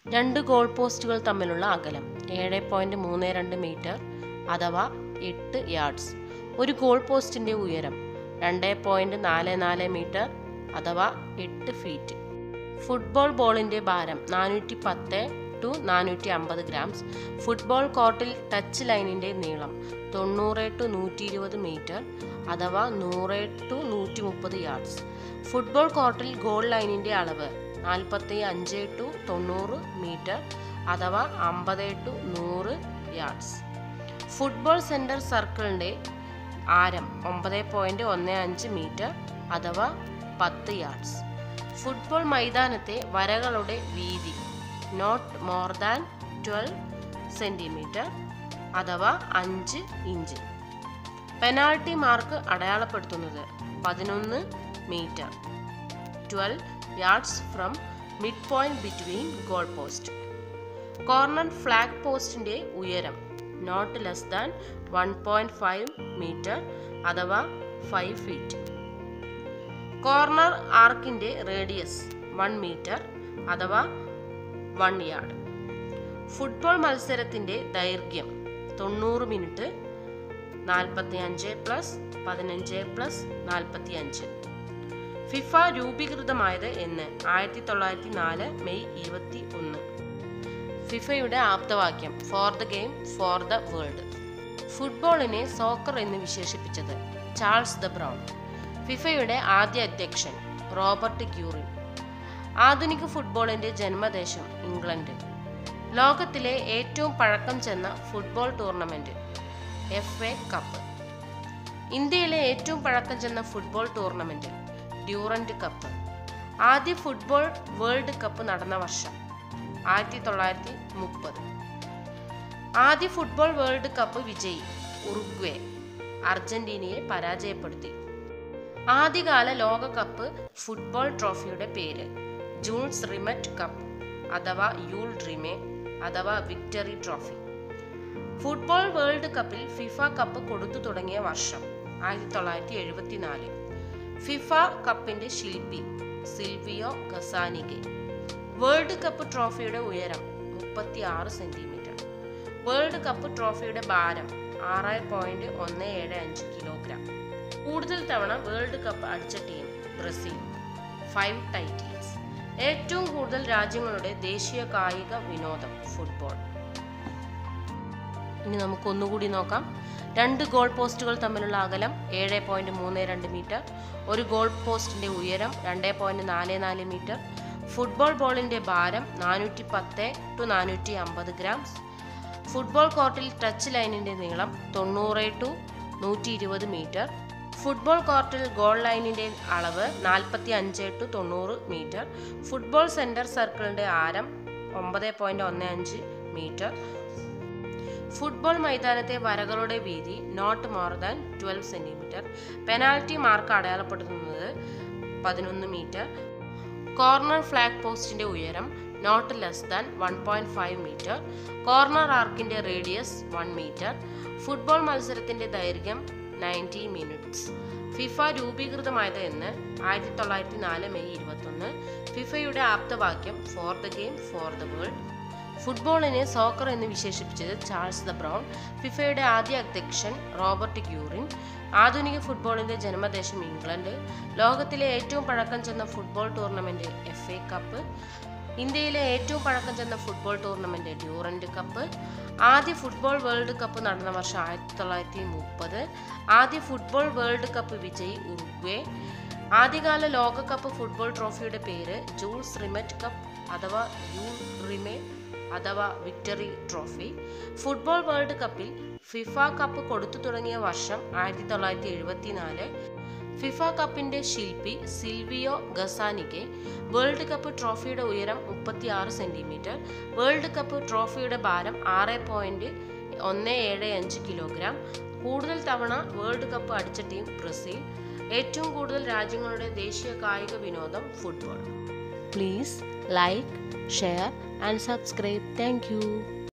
രണ്ട് ഗോൾ പോസ്റ്റുകൾ തമ്മിലുള്ള അകലം ഏഴ് പോയിന്റ് മൂന്ന് രണ്ട് മീറ്റർ അഥവാ എട്ട് യാർഡ്സ് ഒരു ഗോൾ പോസ്റ്റിന്റെ ഉയരം രണ്ട് പോയിന്റ് നാല് നാല് മീറ്റർ അഥവാ എട്ട് ഫീറ്റ് ഫുട്ബോൾ ബോളിന്റെ ഭാരം നാനൂറ്റി പത്ത് ടു നാനൂറ്റി അമ്പത് ഗ്രാംസ് ഫുട്ബോൾ കോർട്ടിൽ ടച്ച് ലൈനിന്റെ നീളം തൊണ്ണൂറ് ടു നൂറ്റി ഇരുപത് മീറ്റർ അഥവാ നൂറ് ടു നൂറ്റി മുപ്പത് യാർഡ്സ് ഫുട്ബോൾ കോർട്ടിൽ ഗോൾ ലൈനിന്റെ അളവ് നാൽപ്പത്തി അഞ്ച് ടു തൊണ്ണൂറ് മീറ്റർ അഥവാ അമ്പത് ടു നൂറ് യാർഡ്സ് ഫുട്ബോൾ സെന്റർ സർക്കിളിന്റെ ആരം ഒമ്പത് പോയിന്റ് ഒന്ന് അഞ്ച് മീറ്റർ അഥവാ പത്ത് യാർഡ്സ് ഫുട്ബോൾ മൈതാനത്തെ വരകളുടെ വീതി not more than twelve centimetre അഥവാ അഞ്ച് ഇഞ്ച് പെനാൾട്ടി മാർക്ക് അടയാളപ്പെടുത്തുന്നത് പതിനൊന്ന് metre twelve yards from mid point between goal post corner flag പോസ്റ്റിന്റെ ഉയരം not less than one point five metre അഥവാ ഫൈവ് ഫീറ്റ് കോർണർ ആർക്കിന്റെ റേഡിയസ് വൺ മീറ്റർ അഥവാ one yard football മത്സരത്തിന്റെ ദൈർഘ്യം തൊണ്ണൂറ് മിനിറ്റ് നാൽപ്പത്തി അഞ്ച് പ്ലസ് പതിനഞ്ച് പ്ലസ് നാൽപ്പത്തി അഞ്ച് ഫിഫ രൂപീകൃതമായത് എന്ന് ആയിരത്തി തൊള്ളായിരത്തി നാല് മെയ് ഇരുപത്തി ഒന്ന് ഫിഫയുടെ ആപ്തവാക്യം for the game for the world ഫുട്ബോളിനെ സോക്കർ എന്ന് വിശേഷിപ്പിച്ചത് ചാൾസ് ദ ബ്രൗൺ ഫിഫയുടെ ആദ്യ അധ്യക്ഷൻ റോബർട്ട് ക്യൂറിൻ ആധുനിക ഫുട്ബോളിന്റെ ജന്മദേശം ഇംഗ്ലണ്ട് ലോകത്തിലെ ഏറ്റവും പഴക്കം ചെന്ന football tournament F A cup ഇന്ത്യയിലെ ഏറ്റവും പഴക്കം ചെന്ന ഫുട്ബോൾ ടൂർണമെന്റ് ഡ്യൂറന്റ് കപ്പ് ആദ്യ ഫുട്ബോൾ വേൾഡ് കപ്പ് നടന്ന വർഷം ആയിരത്തി തൊള്ളായിരത്തി മുപ്പത് ആദ്യ ഫുട്ബോൾ വേൾഡ് കപ്പ് വിജയി ഉറുഗ്വേ അർജന്റീനയെ പരാജയപ്പെടുത്തി ആദ്യകാല ലോകകപ്പ് ഫുട്ബോൾ ട്രോഫിയുടെ പേര് ജൂൾസ് റിമറ്റ് കപ്പ് അഥവാ യൂൾ ഡ്രിമേ അഥവാ വിക്ടറി ട്രോഫി ഫുട്ബോൾ വേൾഡ് കപ്പിൽ ഫിഫ കപ്പ് കൊടുത്തു തുടങ്ങിയ വർഷം ആയിരത്തി തൊള്ളായിരത്തി എഴുപത്തിനാല് ഫിഫ കപ്പിന്റെ ശില്പി സിൽവിയോ ഗസാനിഗെ വേൾഡ് കപ്പ് ട്രോഫിയുടെ ഉയരം മുപ്പത്തി ആറ് സെന്റിമീറ്റർ വേൾഡ് കപ്പ് ട്രോഫിയുടെ ഭാരം ആറ് പോയിന്റ് ഒന്ന് ഏഴ് അഞ്ച് കിലോഗ്രാം കൂടുതൽ തവണ വേൾഡ് കപ്പ് അടിച്ച ടീം ബ്രസീൽ ഫൈവ് ടൈറ്റിൽസ് ഏറ്റവും കൂടുതൽ രാജ്യങ്ങളുടെ ദേശീയ കായിക വിനോദം ഫുട്ബോൾ ഇനി നമുക്ക് ഒന്നുകൂടി നോക്കാം രണ്ട് ഗോൾ പോസ്റ്റുകൾ തമ്മിലുള്ള അകലം ഏഴ് പോയിന്റ് മൂന്ന് രണ്ട് മീറ്റർ ഒരു ഗോൾ പോസ്റ്റിന്റെ ഉയരം രണ്ട് പോയിന്റ് നാല് നാല് മീറ്റർ ഫുട്ബോൾ ബോളിന്റെ ഭാരം നാനൂറ്റി പത്ത് ടു നാനൂറ്റി അമ്പത് ഗ്രാംസ് ഫുട്ബോൾ കോർട്ടിൽ ടച്ച് ലൈനിന്റെ നീളം തൊണ്ണൂറ് ടു നൂറ്റി ഇരുപത് മീറ്റർ ഫുട്ബോൾ കോർട്ടിൽ ഗോൾ ലൈനിന്റെ അളവ് നാൽപ്പത്തി അഞ്ച് ടു തൊണ്ണൂറ് മീറ്റർ ഫുട്ബോൾ സെന്റർ സർക്കിളിന്റെ ആരം ഒമ്പത് പോയിന്റ് ഒന്ന് അഞ്ച് മീറ്റർ ഫുട്ബോൾ മൈതാനത്തെ വരകളുടെ വീതി not more than twelve centimetre penalty mark അടയാളപ്പെടുത്തുന്നത് പതിനൊന്ന് മീറ്റർ കോർണർ ഫ്ലാഗ് പോസ്റ്റിന്റെ ഉയരം not less than one point five metre corner ആർക്കിന്റെ റേഡിയസ് വൺ മീറ്റർ ഫുട്ബോൾ മത്സരത്തിന്റെ ദൈർഘ്യം നയൻറ്റി മിനിറ്റ്സ് ഫിഫ രൂപീകൃതമായത് എന്ന് ആയിരത്തി തൊള്ളായിരത്തി നാല് മെയ് ഇരുപത്തൊന്ന് ഫിഫയുടെ ആപ്തവാക്യം for the game for the world ഫുട്ബോളിനെ സോക്കർ എന്ന് വിശേഷിപ്പിച്ചത് ചാൾസ് ദ ബ്രൗൺ ഫിഫയുടെ ആദ്യ അധ്യക്ഷൻ റോബർട്ട് ക്യൂറിൻ ആധുനിക ഫുട്ബോളിന്റെ ജന്മദേശം ഇംഗ്ലണ്ട് ലോകത്തിലെ ഏറ്റവും പഴക്കം ചെന്ന football tournament F A cup ഇന്ത്യയിലെ ഏറ്റവും പഴക്കം ചെന്ന ഫുട്ബോൾ ടൂർണമെന്റ് ഡ്യൂറന്റ് കപ്പ് ആദ്യ ഫുട്ബോൾ വേൾഡ് കപ്പ് നടന്ന വർഷം ആയിരത്തി തൊള്ളായിരത്തി മുപ്പത് ആദ്യ ഫുട്ബോൾ വേൾഡ് കപ്പ് വിജയി ഉറുഗ്വേ ആദ്യകാല ലോകകപ്പ് ഫുട്ബോൾ ട്രോഫിയുടെ പേര് ജൂൾസ് റിമറ്റ് കപ്പ് അഥവാ യൂൾ റിമേ അഥവാ വിക്ടറി ട്രോഫി ഫുട്ബോൾ വേൾഡ് കപ്പിൽ ഫിഫ കപ്പ് കൊടുത്തു തുടങ്ങിയ വർഷം ആയിരത്തി തൊള്ളായിരത്തി എഴുപത്തിനാല് ഫിഫ കപ്പിന്റെ ശില്പി സിൽവിയോ ഗസാനിക്കെ വേൾഡ് കപ്പ് ട്രോഫിയുടെ ഉയരം മുപ്പത്തിയാറ് സെന്റിമീറ്റർ വേൾഡ് കപ്പ് ട്രോഫിയുടെ ഭാരം ആറ് പോയിന്റ് ഒന്ന് ഏഴ് അഞ്ച് കിലോഗ്രാം കൂടുതൽ തവണ വേൾഡ് കപ്പ് അടിച്ച ടീം ബ്രസീൽ ഏറ്റവും കൂടുതൽ രാജ്യങ്ങളുടെ ദേശീയ കായിക വിനോദം football please like share and subscribe thank U